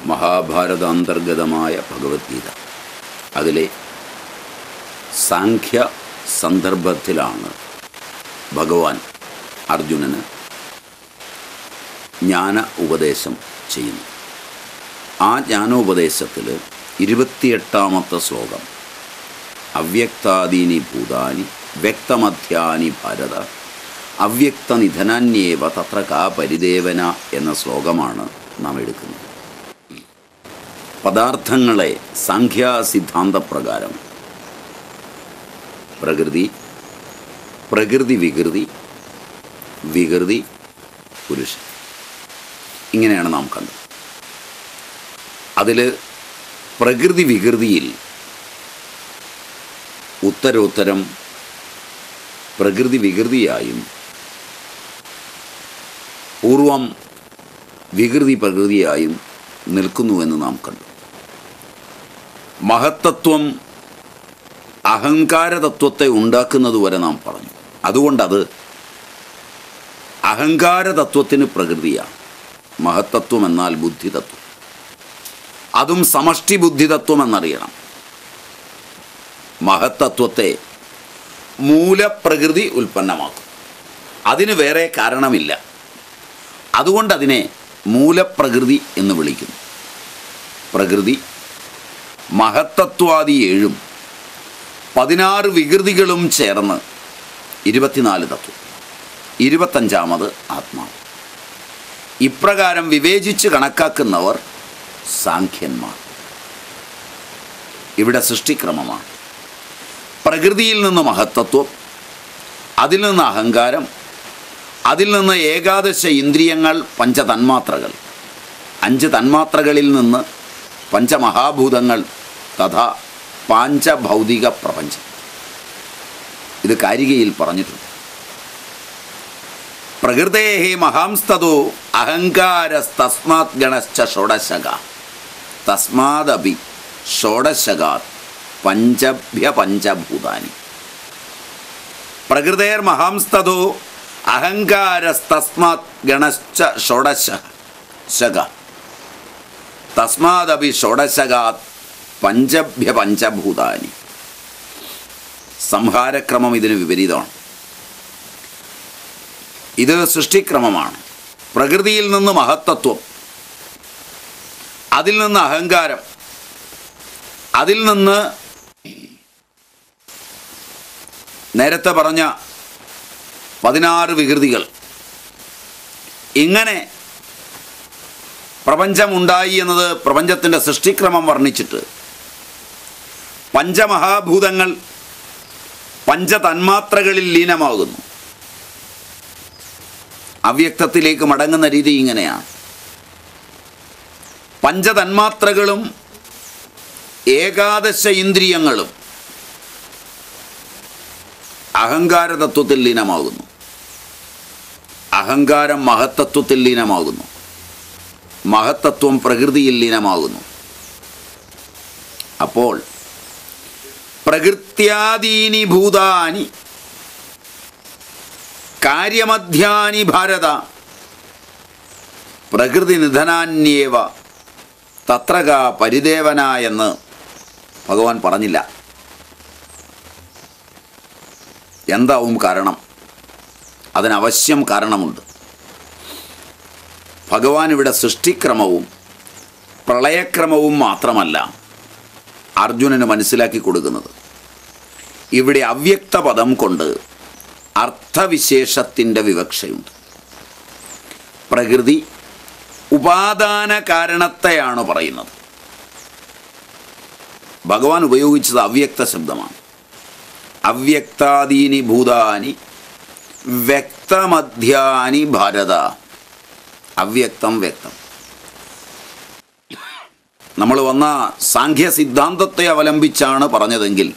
മഹാഭാരതാന്തർഗതമായ ഭഗവത്ഗീത അതിലെ സാഖ്യ സന്ദർഭത്തിലാണ് ഭഗവാൻ അർജുനന് ജ്ഞാന ഉപദേശം ചെയ്യുന്നു ആ ജ്ഞാനോപദേശത്തിൽ ഇരുപത്തിയെട്ടാമത്തെ ശ്ലോകം അവ്യക്താദീനി ഭൂതാനി വ്യക്തമധ്യാനി ഭാരത അവ്യക്തനിധനാന്യേവ തത്ര കാ പരിദേവന എന്ന ശ്ലോകമാണ് നാം എടുക്കുന്നത് പദാർത്ഥങ്ങളെ സാഖ്യാസിദ്ധാന്തപ്രകാരം പ്രകൃതി പ്രകൃതി വികൃതി വികൃതി പുരുഷൻ ഇങ്ങനെയാണ് നാം കണ്ടത് അതിൽ പ്രകൃതി വികൃതിയിൽ ഉത്തരോത്തരം പ്രകൃതി വികൃതിയായും പൂർവം വികൃതി പ്രകൃതിയായും നിൽക്കുന്നുവെന്ന് നാം കണ്ടു മഹത്തത്വം അഹങ്കാരതത്വത്തെ ഉണ്ടാക്കുന്നതുവരെ നാം പറഞ്ഞു അതുകൊണ്ടത് അഹങ്കാരതത്വത്തിന് പ്രകൃതിയാണ് മഹത്തത്വം എന്നാൽ ബുദ്ധിതത്വം അതും സമഷ്ടി ബുദ്ധിതത്വം എന്നറിയണം മഹത്തത്വത്തെ മൂലപ്രകൃതി ഉൽപ്പന്നമാക്കും അതിന് വേറെ കാരണമില്ല അതുകൊണ്ട് അതിനെ മൂലപ്രകൃതി എന്ന് വിളിക്കുന്നു പ്രകൃതി മഹത്തത്വാദി ഏഴും പതിനാറ് വികൃതികളും ചേർന്ന് ഇരുപത്തിനാല് തത്വം ഇരുപത്തഞ്ചാമത് ആത്മാവ് ഇപ്രകാരം വിവേചിച്ച് കണക്കാക്കുന്നവർ സാഖ്യന്മാർ ഇവിടെ സൃഷ്ടിക്രമമാണ് പ്രകൃതിയിൽ നിന്ന് മഹത്തത്വം അതിൽ നിന്ന് അഹങ്കാരം അതിൽ നിന്ന് ഏകാദശ ഇന്ദ്രിയങ്ങൾ പഞ്ചതന്മാത്രകൾ അഞ്ച് തന്മാത്രകളിൽ നിന്ന് പഞ്ചമഹാഭൂതങ്ങൾ തഥാ പാഞ്ചഭൗതിക പ്രപഞ്ചം ഇത് കാരികയിൽ പറഞ്ഞിട്ടുണ്ട് പ്രകൃതേ മഹാംസ്തോ അഹങ്കാരസ്തസ്മാത് ഗണശ്ച ഷോഡശക തസ്മാദപി ഷോഡശകാത് പഞ്ചഭ്യ പഞ്ചഭൂതാനി പ്രകൃതേർ മഹാംസ്തോ അഹങ്കാരസ്തസ്മാത് ഗണശ്ച ഷോഡശ ശക തസ്മാദപി ഷോഡശകാത് പഞ്ചഭ്യ പഞ്ചഭൂതാനി സംഹാരക്രമം ഇതിന് വിപരീതമാണ് ഇത് സൃഷ്ടിക്രമമാണ് പ്രകൃതിയിൽ നിന്ന് മഹത്തത്വം അതിൽ നിന്ന് അഹങ്കാരം അതിൽ നിന്ന് നേരത്തെ പറഞ്ഞ പതിനാറ് വികൃതികൾ ഇങ്ങനെ പ്രപഞ്ചമുണ്ടായി എന്നത് പ്രപഞ്ചത്തിൻ്റെ സൃഷ്ടിക്രമം വർണ്ണിച്ചിട്ട് പഞ്ചമഹാഭൂതങ്ങൾ പഞ്ചതന്മാത്രകളിൽ ലീനമാകുന്നു അവ്യക്തത്തിലേക്ക് മടങ്ങുന്ന രീതി ഇങ്ങനെയാണ് പഞ്ചതന്മാത്രകളും ഏകാദശ ഇന്ദ്രിയങ്ങളും അഹങ്കാരതത്വത്തിൽ ലീനമാകുന്നു അഹങ്കാരം മഹത്തത്വത്തിൽ ലീനമാകുന്നു മഹത്തത്വം പ്രകൃതിയിൽ ലീനമാകുന്നു അപ്പോൾ പ്രകൃത്യാദീനി ഭൂതാനി കാര്യമധ്യാനി ഭാരത പ്രകൃതി നിധനാന്യേവ തത്രക പരിദേവന എന്ന് ഭഗവാൻ പറഞ്ഞില്ല എന്താവും കാരണം അതിനവശ്യം കാരണമുണ്ട് ഭഗവാൻ ഇവിടെ സൃഷ്ടിക്രമവും പ്രളയക്രമവും മാത്രമല്ല അർജുനന് മനസ്സിലാക്കി കൊടുക്കുന്നത് ഇവിടെ അവ്യക്ത പദം കൊണ്ട് അർത്ഥവിശേഷത്തിൻ്റെ വിവക്ഷയുണ്ട് പ്രകൃതി ഉപാദാന കാരണത്തെയാണ് പറയുന്നത് ഭഗവാൻ ഉപയോഗിച്ചത് അവ്യക്ത ശബ്ദമാണ് അവ്യക്താദീനി ഭൂതാനി വ്യക്തമധ്യാനി ഭാരത അവ്യക്തം വ്യക്തം നമ്മൾ വന്ന സാഖ്യ സിദ്ധാന്തത്തെ അവലംബിച്ചാണ് പറഞ്ഞതെങ്കിൽ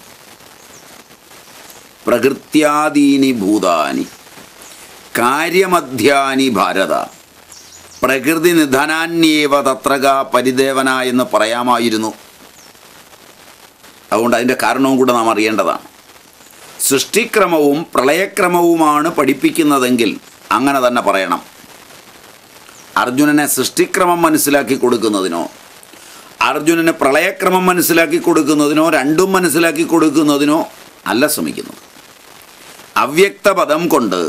പ്രകൃത്യാദീനി ഭൂതാനി കാര്യമധ്യാനി ഭാരത പ്രകൃതി നിധനാന്യേവ തത്രക പരിദേവന എന്ന് പറയാമായിരുന്നു അതുകൊണ്ട് അതിൻ്റെ കാരണവും കൂടെ നാം അറിയേണ്ടതാണ് സൃഷ്ടിക്രമവും പ്രളയക്രമവുമാണ് പഠിപ്പിക്കുന്നതെങ്കിൽ അങ്ങനെ തന്നെ പറയണം അർജുനനെ സൃഷ്ടിക്രമം മനസ്സിലാക്കി കൊടുക്കുന്നതിനോ അർജുനന് പ്രളയക്രമം മനസ്സിലാക്കി കൊടുക്കുന്നതിനോ രണ്ടും മനസ്സിലാക്കി കൊടുക്കുന്നതിനോ അല്ല ശ്രമിക്കുന്നത് അവ്യക്ത പദം കൊണ്ട്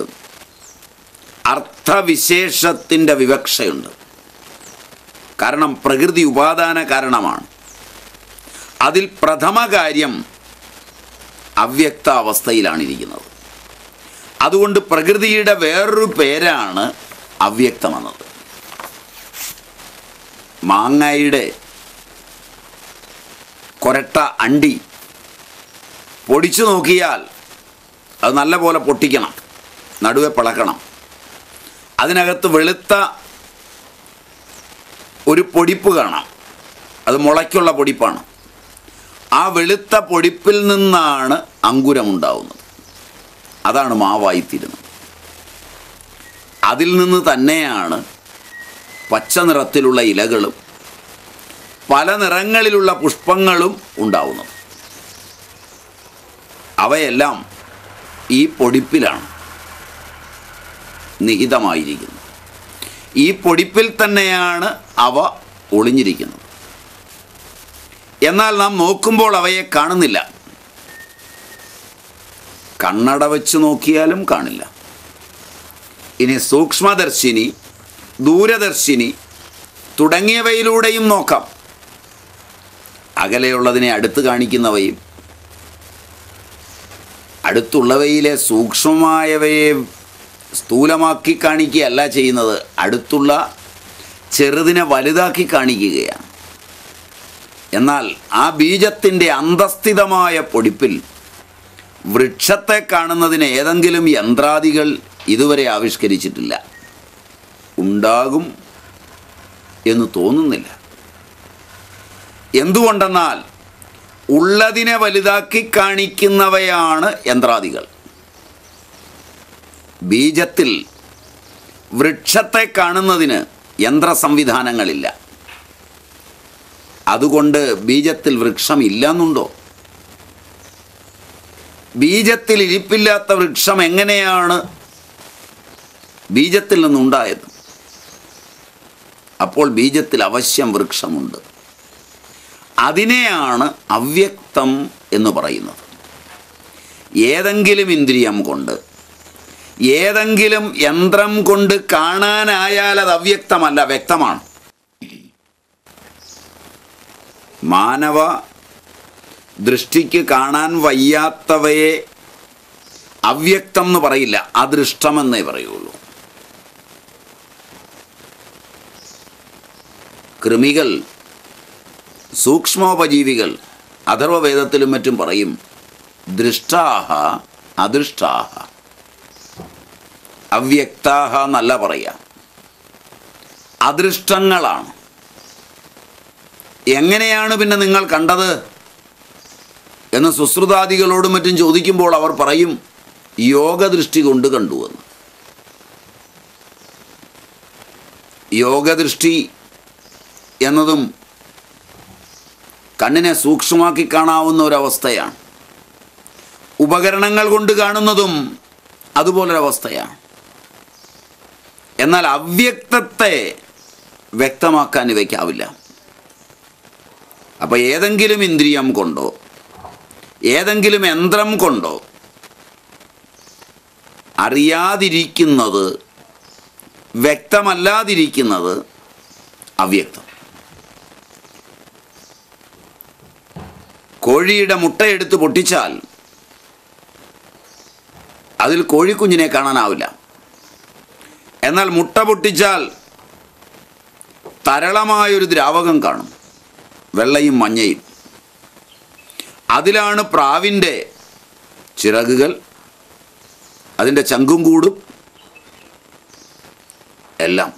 അർത്ഥവിശേഷത്തിൻ്റെ വിവക്ഷയുണ്ട് കാരണം പ്രകൃതി ഉപാദാന കാരണമാണ് അതിൽ പ്രഥമ കാര്യം അവ്യക്ത അവസ്ഥയിലാണ് ഇരിക്കുന്നത് അതുകൊണ്ട് പ്രകൃതിയുടെ വേറൊരു പേരാണ് അവ്യക്തമെന്നത് മാങ്ങയുടെ കൊരട്ട അണ്ടി പൊടിച്ചു നോക്കിയാൽ അത് നല്ല പോലെ പൊട്ടിക്കണം നടുവെ പിളക്കണം അതിനകത്ത് വെളുത്ത ഒരു പൊടിപ്പ് കാണാം അത് മുളയ്ക്കുള്ള പൊടിപ്പാണ് ആ വെളുത്ത പൊടിപ്പിൽ നിന്നാണ് അങ്കുരമുണ്ടാവുന്നത് അതാണ് മാവായിത്തീരുന്നത് അതിൽ നിന്ന് തന്നെയാണ് പച്ച നിറത്തിലുള്ള ഇലകളും പല നിറങ്ങളിലുള്ള പുഷ്പങ്ങളും ഉണ്ടാവുന്നത് അവയെല്ലാം ഈ പൊടിപ്പിലാണ് നിഹിതമായിരിക്കുന്നത് ഈ പൊടിപ്പിൽ തന്നെയാണ് അവ ഒളിഞ്ഞിരിക്കുന്നത് എന്നാൽ നാം നോക്കുമ്പോൾ അവയെ കാണുന്നില്ല കണ്ണട വെച്ച് നോക്കിയാലും കാണില്ല ഇനി സൂക്ഷ്മദർശിനി ദൂരദർശിനി തുടങ്ങിയവയിലൂടെയും നോക്കാം അകലെയുള്ളതിനെ അടുത്ത് കാണിക്കുന്നവയും അടുത്തുള്ളവയിലെ സൂക്ഷ്മമായവയെ സ്ഥൂലമാക്കി കാണിക്കുകയല്ല ചെയ്യുന്നത് അടുത്തുള്ള ചെറുതിനെ വലുതാക്കി കാണിക്കുകയാണ് എന്നാൽ ആ ബീജത്തിൻ്റെ അന്തസ്ഥിതമായ പൊടിപ്പിൽ വൃക്ഷത്തെ കാണുന്നതിന് ഏതെങ്കിലും യന്ത്രാദികൾ ഇതുവരെ ആവിഷ്കരിച്ചിട്ടില്ല ഉണ്ടാകും എന്ന് തോന്നുന്നില്ല എന്തുകൊണ്ടെന്നാൽ ഉള്ളതിനെ വലുതാക്കി കാണിക്കുന്നവയാണ് യന്ത്രാദികൾ ബീജത്തിൽ വൃക്ഷത്തെ കാണുന്നതിന് യന്ത്ര സംവിധാനങ്ങളില്ല അതുകൊണ്ട് ബീജത്തിൽ വൃക്ഷം ഇല്ലെന്നുണ്ടോ ബീജത്തിൽ ഇരിപ്പില്ലാത്ത വൃക്ഷം എങ്ങനെയാണ് ബീജത്തിൽ നിന്നുണ്ടായത് അപ്പോൾ ബീജത്തിൽ അവശ്യം വൃക്ഷമുണ്ട് അതിനെയാണ് അവ്യക്തം എന്ന് പറയുന്നത് ഏതെങ്കിലും ഇന്ദ്രിയം കൊണ്ട് ഏതെങ്കിലും യന്ത്രം കൊണ്ട് കാണാനായാൽ അത് അവ്യക്തമല്ല വ്യക്തമാണ് മാനവ ദൃഷ്ടിക്ക് കാണാൻ വയ്യാത്തവയെ അവ്യക്തം എന്ന് പറയില്ല അദൃഷ്ടമെന്നേ പറയുള്ളൂ കൃമികൾ സൂക്ഷ്മോപജീവികൾ അഥർവവേദത്തിലും മറ്റും പറയും ദൃഷ്ടാഹ അദൃഷ്ടാഹ അവ്യക്താഹ എന്നല്ല പറയുക അദൃഷ്ടങ്ങളാണ് എങ്ങനെയാണ് പിന്നെ നിങ്ങൾ കണ്ടത് എന്ന് സുശ്രുതാദികളോടും മറ്റും ചോദിക്കുമ്പോൾ അവർ പറയും യോഗദൃഷ്ടി കൊണ്ട് കണ്ടുവെന്ന് യോഗദൃഷ്ടി എന്നതും കണ്ണിനെ സൂക്ഷ്മമാക്കി കാണാവുന്ന ഒരവസ്ഥയാണ് ഉപകരണങ്ങൾ കൊണ്ട് കാണുന്നതും അതുപോലൊരവസ്ഥയാണ് എന്നാൽ അവ്യക്തത്തെ വ്യക്തമാക്കാൻ ഇവയ്ക്കാവില്ല അപ്പോൾ ഏതെങ്കിലും ഇന്ദ്രിയം കൊണ്ടോ ഏതെങ്കിലും യന്ത്രം കൊണ്ടോ അറിയാതിരിക്കുന്നത് വ്യക്തമല്ലാതിരിക്കുന്നത് അവ്യക്തം കോഴിയുടെ മുട്ടയെടുത്ത് പൊട്ടിച്ചാൽ അതിൽ കോഴിക്കുഞ്ഞിനെ കാണാനാവില്ല എന്നാൽ മുട്ട പൊട്ടിച്ചാൽ തരളമായൊരു ദ്രാവകം കാണും വെള്ളയും മഞ്ഞയും അതിലാണ് പ്രാവിൻ്റെ ചിറകുകൾ അതിൻ്റെ ചങ്കും കൂടും എല്ലാം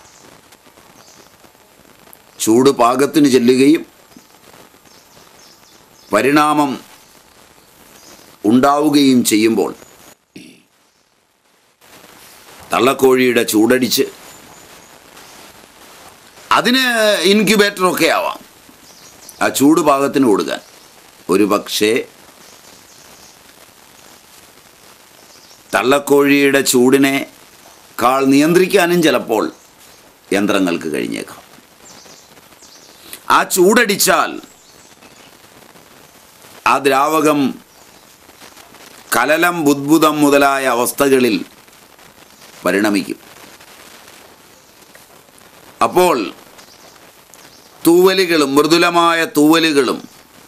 ചൂട് പാകത്തിന് ചെല്ലുകയും പരിണാമം ഉണ്ടാവുകയും ചെയ്യുമ്പോൾ തള്ളക്കോഴിയുടെ ചൂടടിച്ച് അതിന് ഇൻക്യുബേറ്ററൊക്കെ ആവാം ആ ചൂട് പാകത്തിന് കൊടുക്കാൻ ഒരു പക്ഷേ തള്ളക്കോഴിയുടെ ചൂടിനെ കാൾ നിയന്ത്രിക്കാനും ചിലപ്പോൾ യന്ത്രങ്ങൾക്ക് കഴിഞ്ഞേക്കാം ആ ചൂടടിച്ചാൽ ആ ദ്രാവകം കലലം ബുദ്ബുദം മുതലായ അവസ്ഥകളിൽ പരിണമിക്കും അപ്പോൾ തൂവലുകളും മൃദുലമായ തൂവലുകളും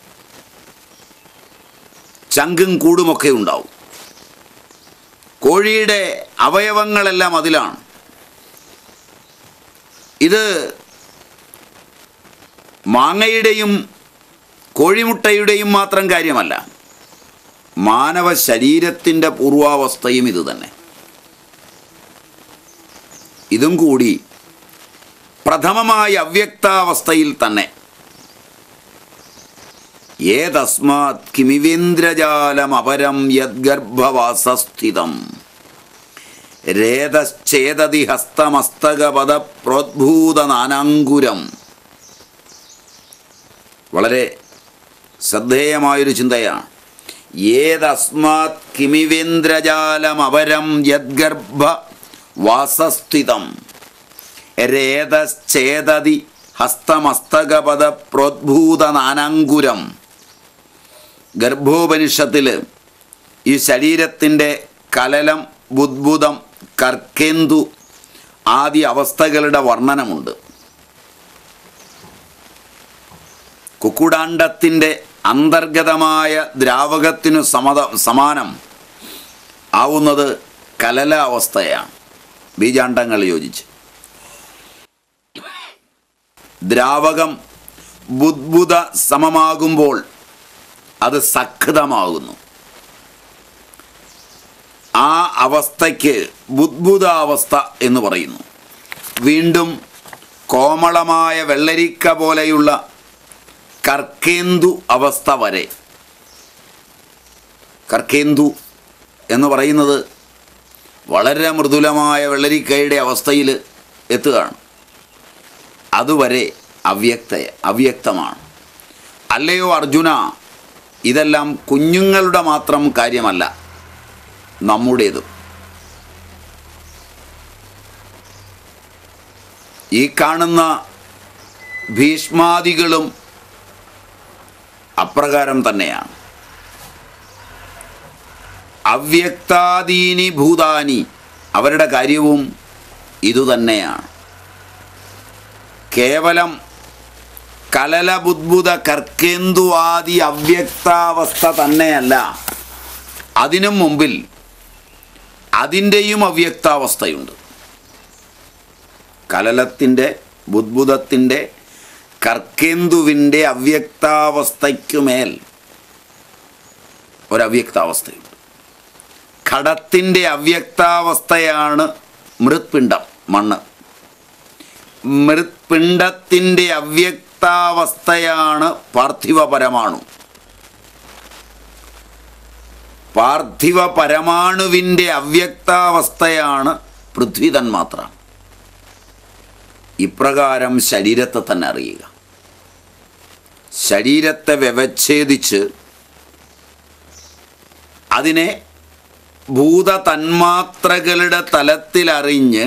ചങ്കും കൂടുമൊക്കെ ഉണ്ടാവും കോഴിയുടെ അവയവങ്ങളെല്ലാം അതിലാണ് ഇത് മാങ്ങയുടെയും കോഴിമുട്ടയുടെയും മാത്രം കാര്യമല്ല മാനവ ശരീരത്തിൻ്റെ പൂർവാവസ്ഥയും ഇത് തന്നെ ഇതും കൂടി പ്രഥമമായ അവ്യക്താവസ്ഥയിൽ തന്നെ ഏതസ്മാത് കിമിവേന്ദ്രജാലം അപരം യദ്ഗർഭവാസസ്ഥിതം രേതശ്ചേതതി ഹസ്തമസ്തകപദ പ്രോദ്ഭൂത നാനാങ്കുരം വളരെ ശ്രദ്ധേയമായൊരു ചിന്തയാണ് ഏതസ്മാത് കിമിവേന്ദ്രജാലം അപരം യദ്ഗർഭ വാസസ്ഥിതം രേതശ്ചേതതി ഹസ്തമസ്തകപദ പ്രോദ്ഭൂത നാനാങ്കുരം ഗർഭോപനിഷത്തിൽ ഈ ശരീരത്തിൻ്റെ കലലം ബുദ്ബുദം കർക്കേന്തു ആദി അവസ്ഥകളുടെ വർണ്ണനമുണ്ട് കുക്കുടാണ്ടത്തിൻ്റെ അന്തർഗതമായ ദ്രാവകത്തിനു സമത സമാനം ആവുന്നത് കലല അവസ്ഥയാണ് ബീജാണ്ടങ്ങൾ യോജിച്ച് ദ്രാവകം ബുദ്ബുദ സമമാകുമ്പോൾ അത് സഖിതമാകുന്നു ആ അവസ്ഥയ്ക്ക് ബുദ്ബുദാവസ്ഥ എന്ന് പറയുന്നു വീണ്ടും കോമളമായ വെള്ളരിക്ക പോലെയുള്ള കർക്കേന്തു അവസ്ഥ വരെ കർക്കേന്തു എന്ന് പറയുന്നത് വളരെ മൃദുലമായ വെള്ളരിക്കയുടെ അവസ്ഥയിൽ എത്തുകയാണ് അതുവരെ അവ്യക്ത അവ്യക്തമാണ് അല്ലയോ അർജുന ഇതെല്ലാം കുഞ്ഞുങ്ങളുടെ മാത്രം കാര്യമല്ല നമ്മുടേതും ഈ കാണുന്ന ഭീഷ്മാദികളും അപ്രകാരം തന്നെയാണ് അവ്യക്താദീനി ഭൂതാനി അവരുടെ കാര്യവും ഇതുതന്നെയാണ് കേവലം കലലബുദ്ബുദ കർക്കേന്തു ആദി അവ്യക്താവസ്ഥ തന്നെയല്ല അതിനും മുമ്പിൽ അതിൻ്റെയും അവ്യക്താവസ്ഥയുണ്ട് കലലത്തിൻ്റെ ബുദ്ബുദത്തിൻ്റെ കർക്കേന്തുവിൻ്റെ അവ്യക്താവസ്ഥയ്ക്കുമേൽ ഒരവ്യക്താവസ്ഥയുണ്ട് ഘടത്തിൻ്റെ അവ്യക്താവസ്ഥയാണ് മൃത്പിണ്ഡം മണ്ണ് മൃത്പിണ്ഡത്തിൻ്റെ അവ്യക്താവസ്ഥയാണ് പാർത്ഥിവ പരമാണു പാർത്ഥിവ പരമാണുവിൻ്റെ അവ്യക്താവസ്ഥയാണ് പൃഥ്വി തന്മാത്ര ഇപ്രകാരം ശരീരത്തെ തന്നെ അറിയുക ശരീരത്തെ വ്യവച്ഛേദിച്ച് അതിനെ ഭൂതതന്മാത്രകളുടെ തലത്തിലറിഞ്ഞ്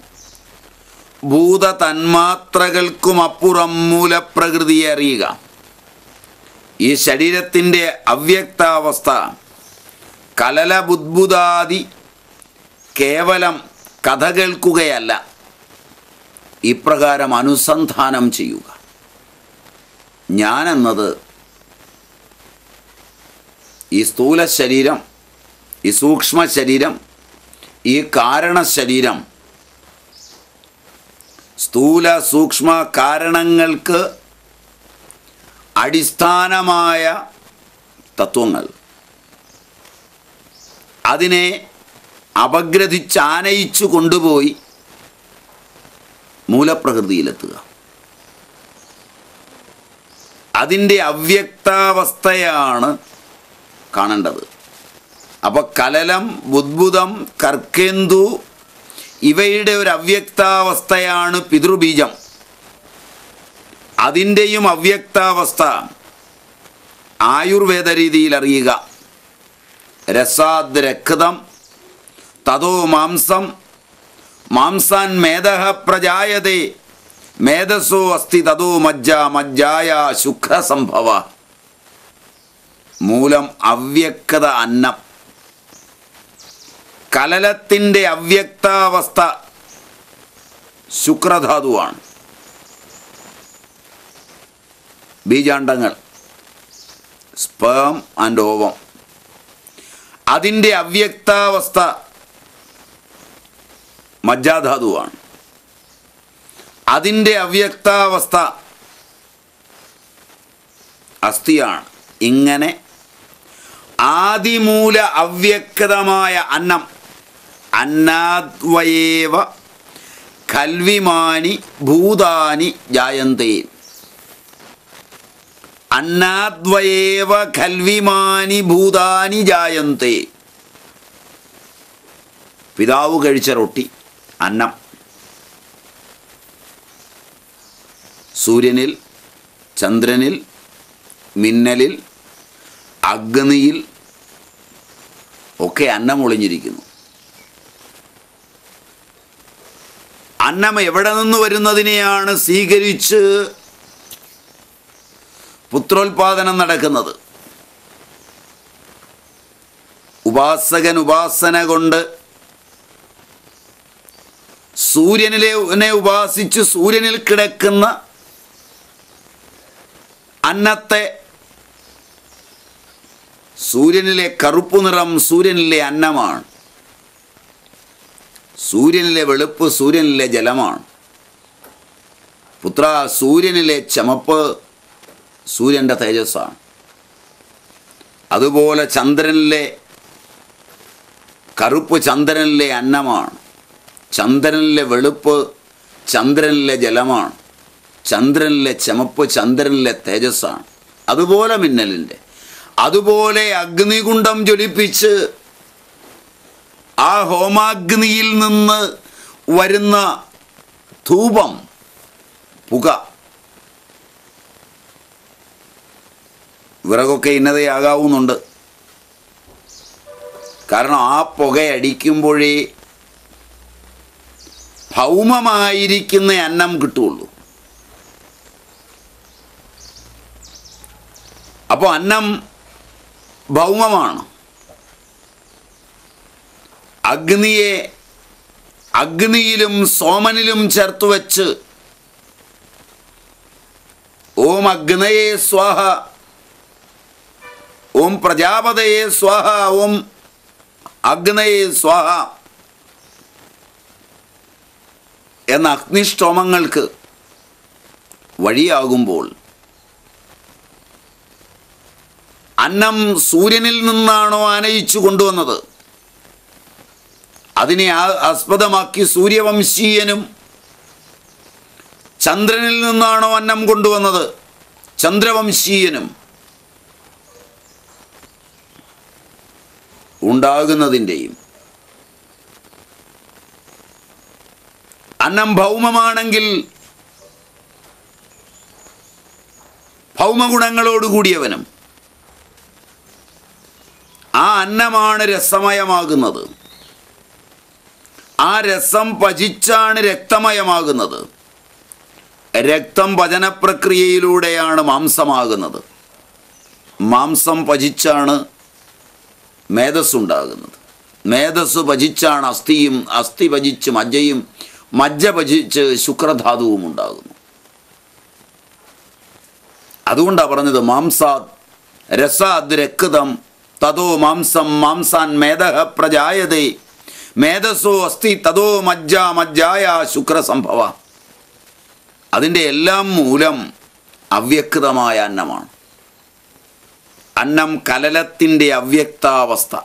ഭൂതതന്മാത്രകൾക്കുമപ്പുറം മൂലപ്രകൃതിയെ അറിയുക ഈ ശരീരത്തിൻ്റെ അവ്യക്താവസ്ഥ കലലബുദ്ബുദാദി കേവലം കഥ കേൾക്കുകയല്ല ഇപ്രകാരം അനുസന്ധാനം ചെയ്യുക ഞാനെന്നത് ഈ സ്ഥൂല ശരീരം ഈ സൂക്ഷ്മ ശരീരം ഈ കാരണ ശരീരം സ്ഥൂല സൂക്ഷ്മ കാരണങ്ങൾക്ക് അടിസ്ഥാനമായ തത്വങ്ങൾ അതിനെ അപഗ്രഥിച്ചാനയിച്ചു കൊണ്ടുപോയി മൂലപ്രകൃതിയിലെത്തുക അതിൻ്റെ അവ്യക്താവസ്ഥയാണ് കാണേണ്ടത് അപ്പോൾ കലലം ബുദ്ബുദം കർക്കേന്തു ഇവയുടെ ഒരു അവ്യക്താവസ്ഥയാണ് പിതൃബീജം അതിൻ്റെയും അവ്യക്താവസ്ഥ ആയുർവേദ രീതിയിൽ അറിയുക രസാദ് രക്തം തതോ മാംസം മാംസാൻ മേധ പ്രജായതേ മേധസ്സോ അസ്ഥി തതോ മജ്ജ മജ്ജായ ശുക്രസംഭവ മൂലം അവ്യക്തത അന്നം കലലത്തിൻ്റെ അവ്യക്താവസ്ഥ ശുക്രധാതുവാണ് ബീജാണ്ടങ്ങൾ സ്പേം ആൻഡ് ഓവം അതിൻ്റെ അവ്യക്താവസ്ഥ മജ്ജാധാതുവാണ് അതിൻ്റെ അവ്യക്താവസ്ഥ അസ്ഥിയാണ് ഇങ്ങനെ ആദിമൂല അവ്യക്തമായ അന്നം അന്നാദ്വയേവ കൽവിമാനി ഭൂതാനി ജായന്തേ അന്നാദ്വയേവ കൽവിമാനി ഭൂതാനി ജായന്തേ പിതാവ് കഴിച്ച റൊട്ടി അന്നം സൂര്യനിൽ ചന്ദ്രനിൽ മിന്നലിൽ അഗ്നിയിൽ ഒക്കെ അന്നം ഒളിഞ്ഞിരിക്കുന്നു അന്നം എവിടെ നിന്ന് വരുന്നതിനെയാണ് സ്വീകരിച്ച് പുത്രോത്പാദനം നടക്കുന്നത് ഉപാസകൻ ഉപാസന കൊണ്ട് സൂര്യനിലെ നെ ഉപാസിച്ച് സൂര്യനിൽ കിടക്കുന്ന അന്നത്തെ സൂര്യനിലെ കറുപ്പ് നിറം സൂര്യനിലെ അന്നമാണ് സൂര്യനിലെ വെളുപ്പ് സൂര്യനിലെ ജലമാണ് പുത്ര സൂര്യനിലെ ചമപ്പ് സൂര്യൻ്റെ തേജസ്സാണ് അതുപോലെ ചന്ദ്രനിലെ കറുപ്പ് ചന്ദ്രനിലെ അന്നമാണ് ചന്ദ്രനിലെ വെളുപ്പ് ചന്ദ്രനിലെ ജലമാണ് ചന്ദ്രനിലെ ചമപ്പ് ചന്ദ്രനിലെ തേജസ്സാണ് അതുപോലെ മിന്നലിൻ്റെ അതുപോലെ അഗ്നികുണ്ഡം ജ്വലിപ്പിച്ച് ആ ഹോമാഗ്നിയിൽ നിന്ന് വരുന്ന ധൂപം പുക വിറകൊക്കെ ഇന്നതയാകാവുന്നുണ്ട് കാരണം ആ പുകയടിക്കുമ്പോഴേ ഭൗമമായിരിക്കുന്ന അന്നം കിട്ടുള്ളൂ അപ്പോൾ അന്നം ഭൗമമാണ് അഗ്നിയെ അഗ്നിയിലും സോമനിലും ചേർത്ത് വച്ച് ഓം അഗ്നയെ സ്വാഹ ഓം പ്രജാപതയെ സ്വാഹ ഓം അഗ്നയെ സ്വാഹ എന്ന അഗ്നിഷ്ടോമങ്ങൾക്ക് വഴിയാകുമ്പോൾ അന്നം സൂര്യനിൽ നിന്നാണോ ആനയിച്ചു കൊണ്ടുവന്നത് അതിനെ ആ- ആസ്പദമാക്കി സൂര്യവംശീയനും ചന്ദ്രനിൽ നിന്നാണോ അന്നം കൊണ്ടുവന്നത് ചന്ദ്രവംശീയനും ഉണ്ടാകുന്നതിൻ്റെയും അന്നം ഭൗമമാണെങ്കിൽ ഭൗമഗുണങ്ങളോടുകൂടിയവനും ആ അന്നമാണ് രസമയമാകുന്നത് ആ രസം പചിച്ചാണ് രക്തമയമാകുന്നത് രക്തം പചനപ്രക്രിയയിലൂടെയാണ് മാംസമാകുന്നത് മാംസം പചിച്ചാണ് മേധസ്സുണ്ടാകുന്നത് മേധസ് ഭജിച്ചാണ് അസ്ഥിയും അസ്ഥി ഭജിച്ച് മജ്ജയും മജ്ജ ഭജിച്ച് ശുക്രധാതുവും ഉണ്ടാകുന്നു അതുകൊണ്ടാണ് പറഞ്ഞത് മാംസാത് രസാത് രക്തം തതോ മാംസം മാംസാൻ മേധ പ്രജായതേ മേധസ്സോ അസ്ഥി തതോ മജ്ജ മജ്ജായ ശുക്രസംഭവ അതിൻ്റെ എല്ലാം മൂലം അവ്യക്തമായ അന്നമാണ് അന്നം കലലത്തിൻ്റെ അവ്യക്താവസ്ഥ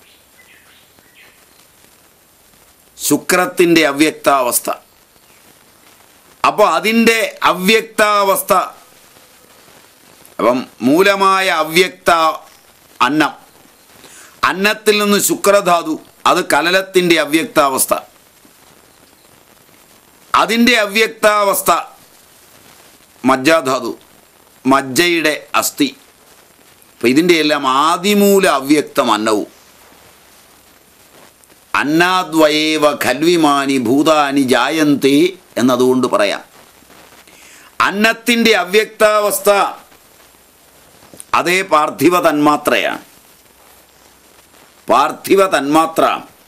ശുക്രത്തിൻ്റെ അവ്യക്താവസ്ഥ അപ്പോൾ അതിൻ്റെ അവ്യക്താവസ്ഥ അപ്പം മൂലമായ അവ്യക്ത അന്നം അന്നത്തിൽ നിന്ന് ശുക്രധാതു അത് കലലത്തിൻ്റെ അവ്യക്താവസ്ഥ അതിൻ്റെ അവ്യക്താവസ്ഥ മജ്ജാധാതു മജ്ജയുടെ അസ്ഥി അപ്പം ഇതിൻ്റെ എല്ലാം ആദിമൂല അവ്യക്തം അന്നവും അന്നാദ്വയേവ ഖൽവിമാനി ഭൂതാനി ജായന്തേ എന്നതുകൊണ്ട് പറയാം അന്നത്തിൻ്റെ അവ്യക്താവസ്ഥ അതേ പാർത്ഥിവ തന്മാത്രയാണ് പാർത്ഥിവ തന്മാത്ര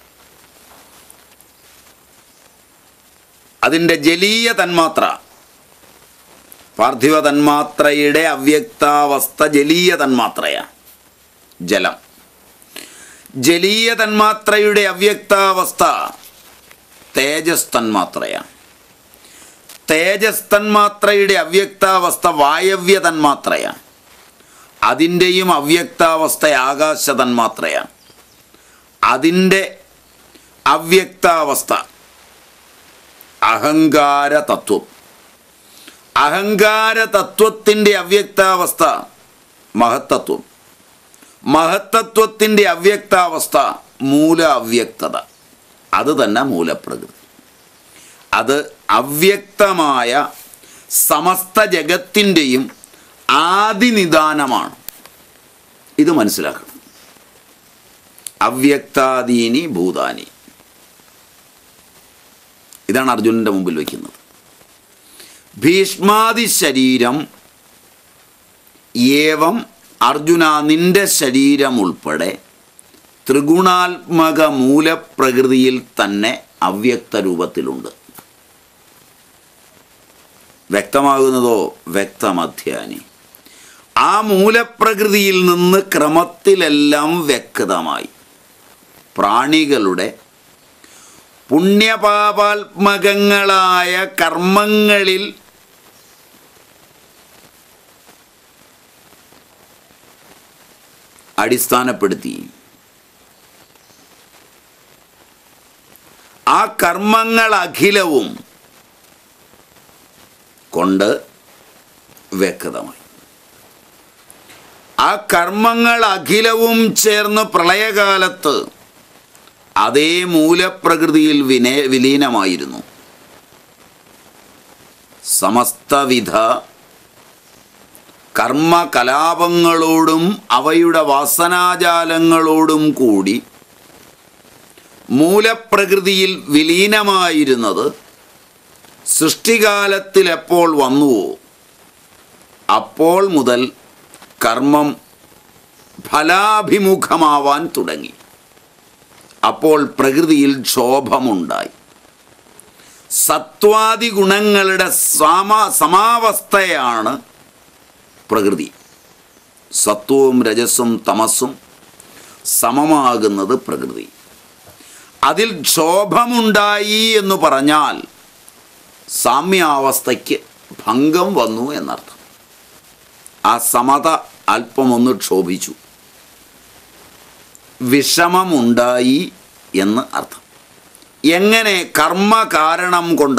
അതിൻ്റെ ജലീയ തന്മാത്ര പാർത്ഥിവ തന്മാത്രയുടെ അവ്യക്താവസ്ഥ ജലീയ തന്മാത്രയാണ് ജലം ജലീയ തന്മാത്രയുടെ അവ്യക്താവസ്ഥ തേജസ് തന്മാത്രയാണ് തേജസ് തന്മാത്രയുടെ അവ്യക്താവസ്ഥ വായവ്യ തന്മാത്രയാണ് അതിൻ്റെയും അവ്യക്താവസ്ഥ ആകാശ തന്മാത്രയാണ് അതിൻ്റെ അവ്യക്താവസ്ഥ അഹങ്കാര തത്വം അഹങ്കാര തത്വത്തിൻ്റെ അവ്യക്താവസ്ഥ മഹത്തത്വം മഹത്തത്വത്തിൻ്റെ അവ്യക്താവസ്ഥ മൂല അവ്യക്തത അത് തന്നെ മൂലപ്രകൃതി അത് അവ്യക്തമായ സമസ്ത ജഗത്തിൻ്റെയും ആദിനിദാനമാണ് ഇത് മനസ്സിലാക്കണം അവ്യക്താദീനി ഭൂതാനി ഇതാണ് അർജുനൻ്റെ മുമ്പിൽ വയ്ക്കുന്നത് ഭീഷ്മാദി ശരീരം ഏവം അർജുന നിന്റെ ശരീരം ഉൾപ്പെടെ ത്രിഗുണാത്മക മൂലപ്രകൃതിയിൽ തന്നെ അവ്യക്ത രൂപത്തിലുണ്ട് വ്യക്തമാകുന്നതോ വ്യക്തമധ്യാനി ആ മൂലപ്രകൃതിയിൽ നിന്ന് ക്രമത്തിലെല്ലാം വ്യക്തമായി പ്രാണികളുടെ പുണ്യപാപാത്മകങ്ങളായ കർമ്മങ്ങളിൽ അടിസ്ഥാനപ്പെടുത്തി ആ കർമ്മങ്ങൾ അഖിലവും കൊണ്ട് വ്യക്തമായി ആ കർമ്മങ്ങൾ അഖിലവും ചേർന്ന് പ്രളയകാലത്ത് അതേ മൂലപ്രകൃതിയിൽ വിനേ വിലീനമായിരുന്നു സമസ്തവിധ കർമ്മകലാപങ്ങളോടും അവയുടെ വാസനാജാലങ്ങളോടും കൂടി മൂലപ്രകൃതിയിൽ വിലീനമായിരുന്നത് സൃഷ്ടികാലത്തിൽ എപ്പോൾ വന്നുവോ അപ്പോൾ മുതൽ കർമ്മം ഫലാഭിമുഖമാവാൻ തുടങ്ങി അപ്പോൾ പ്രകൃതിയിൽ ക്ഷോഭമുണ്ടായി സത്വാദി ഗുണങ്ങളുടെ സമ സമാവസ്ഥയാണ് പ്രകൃതി സത്വവും രജസ്സും തമസ്സും സമമാകുന്നത് പ്രകൃതി അതിൽ ക്ഷോഭമുണ്ടായി എന്ന് പറഞ്ഞാൽ സാമ്യാവസ്ഥയ്ക്ക് ഭംഗം വന്നു എന്നർത്ഥം ആ സമത അല്പമൊന്ന് ക്ഷോഭിച്ചു വിഷമമുണ്ടായി എന്ന് അർത്ഥം എങ്ങനെ കർമ്മ കാരണം കൊണ്ട്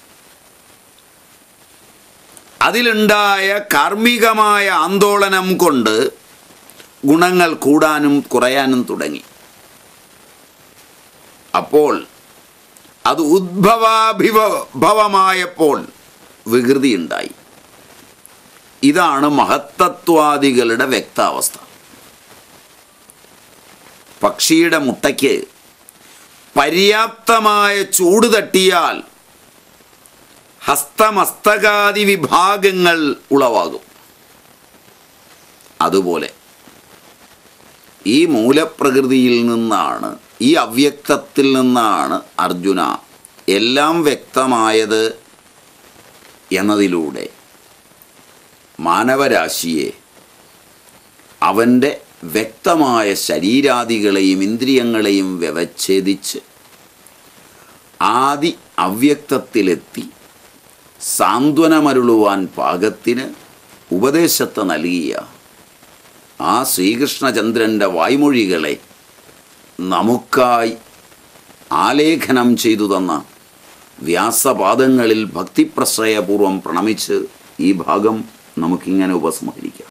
അതിലുണ്ടായ കാർമ്മികമായ ആന്തോളനം കൊണ്ട് ഗുണങ്ങൾ കൂടാനും കുറയാനും തുടങ്ങി അപ്പോൾ അത് ഉദ്ഭവാഭിഭവമായപ്പോൾ വികൃതി ഉണ്ടായി ഇതാണ് മഹത്തത്വാദികളുടെ വ്യക്താവസ്ഥ പക്ഷിയുടെ മുട്ടയ്ക്ക് പര്യാപ്തമായ ചൂട് തട്ടിയാൽ ഹസ്തമസ്തകാദി വിഭാഗങ്ങൾ ഉളവാകും അതുപോലെ ഈ മൂലപ്രകൃതിയിൽ നിന്നാണ് ഈ അവ്യക്തത്തിൽ നിന്നാണ് അർജുന എല്ലാം വ്യക്തമായത് എന്നതിലൂടെ മാനവരാശിയെ അവൻ്റെ വ്യക്തമായ ശരീരാദികളെയും ഇന്ദ്രിയങ്ങളെയും വ്യവച്ഛേദിച്ച് ആദി അവ്യക്തത്തിലെത്തി സാന്ത്വനമരുളുവാൻ പാകത്തിന് ഉപദേശത്തെ നൽകിയ ആ ശ്രീകൃഷ്ണചന്ദ്രൻ്റെ വായ്മൊഴികളെ നമുക്കായി ആലേഖനം ചെയ്തു തന്ന വ്യാസപാദങ്ങളിൽ ഭക്തിപ്രശ്രയപൂർവം പ്രണമിച്ച് ഈ ഭാഗം നമുക്കിങ്ങനെ ഉപസംഹരിക്കാം